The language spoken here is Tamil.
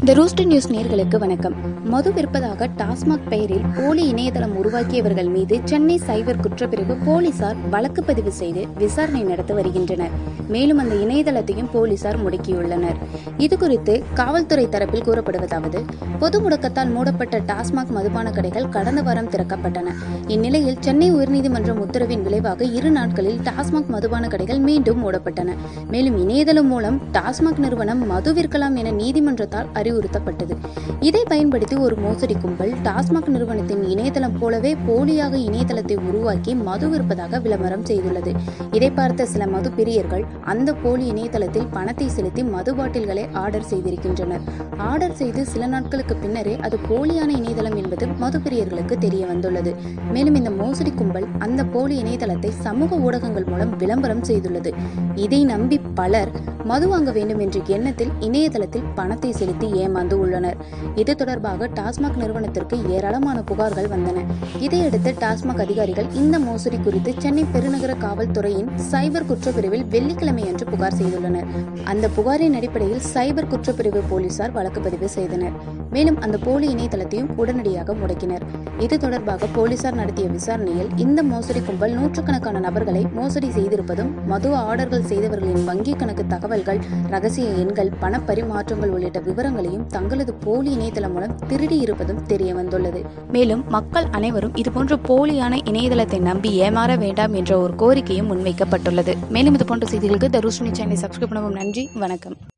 த ரூஸ்டர் நியூஸ் நேர்களுக்கு வணக்கம் மது விற்பதாக டாஸ்மாக் பெயரில் போலி இணையதளம் உருவாக்கியவர்கள் மீது சென்னை சைபர் குற்றப்பிரிவு போலீசார் வழக்கு பதிவு செய்து விசாரணை நடத்தி வருகின்றனர் மேலும் அந்த இணையதளத்தையும் போலீசார் முடக்கியுள்ளனர் இதுகுறித்து காவல்துறை தரப்பில் கூறப்படுவதாவது பொது முடக்கத்தால் மூடப்பட்ட டாஸ்மாக் மதுபான கடைகள் கடந்த வாரம் திறக்கப்பட்டன இந்நிலையில் சென்னை உயர்நீதிமன்றம் உத்தரவின் விளைவாக இரு நாட்களில் டாஸ்மாக் மதுபான கடைகள் மீண்டும் மூடப்பட்டன மேலும் இணையதளம் மூலம் டாஸ்மாக் நிறுவனம் மது விற்கலாம் என நீதிமன்றத்தால் அறிவுறுத்தப்பட்டது இதை பயன்படுத்தி ஒரு மோசடி கும்பல் டாஸ்மாக் நிறுவனத்தின் இணையதளம் போலவே போலியாக இணையதளத்தை உருவாக்கி மது விற்பதாக விளம்பரம் செய்துள்ளது இதை பார்த்த சில மது பிரியர்கள் அந்த போலி இணையதளத்தில் பணத்தை செலுத்தி மது பாட்டில்களை ஆர்டர் செய்திருக்கின்றனர் ஆர்டர் செய்து சில நாட்களுக்கு பின்னரே அது போலியான இணையதளம் என்பது மது பிரியர்களுக்கு தெரிய வந்துள்ளது மேலும் இந்த மோசடி கும்பல் அந்த போலி இணையதளத்தை சமூக ஊடகங்கள் மூலம் விளம்பரம் செய்துள்ளது இதை நம்பி பலர் மது வாங்க வேண்டும் என்ற எண்ணத்தில் இணையதளத்தில் பணத்தை செலுத்தி ஏமாந்து உள்ளனர் இது தொடர்பாக டாஸ்மாக் நிறுவனத்திற்கு ஏராளமான புகார்கள் வந்தன இதையடுத்து டாஸ்மாக் அதிகாரிகள் இந்த மோசடி குறித்து சென்னை பெருநகர காவல்துறையின் சைபர் குற்றப்பிரிவில் வெள்ளிக்கிழமை அன்று புகார் செய்துள்ளனர் அந்த புகாரின் அடிப்படையில் சைபர் குற்றப்பிரிவு போலீசார் வழக்கு பதிவு செய்தனர் மேலும் அந்த போலி இணையதளத்தையும் உடனடியாக முடக்கினர் இது தொடர்பாக போலீசார் நடத்திய விசாரணையில் இந்த மோசடி கும்பல் நூற்றுக்கணக்கான நபர்களை மோசடி செய்திருப்பதும் மது ஆர்டர்கள் செய்தவர்களின் வங்கி கணக்கு தகவல்கள் ரகசிய எண்கள் பண பரிமாற்றங்கள் உள்ளிட்ட விவரங்களையும் தங்களது போலி இணையதளம் மூலம் திருடி இருப்பதும் தெரிய வந்துள்ளது மேலும் மக்கள் அனைவரும் இதுபோன்ற போலியான இணையதளத்தை நம்பி ஏமாற வேண்டாம் என்ற ஒரு கோரிக்கையும் முன்வைக்கப்பட்டுள்ளது மேலும் இதுபோன்ற செய்திகளுக்கு தருஷ்ணி சேனலை சப்ஸ்கிரைப் பண்ணவும் நன்றி வணக்கம்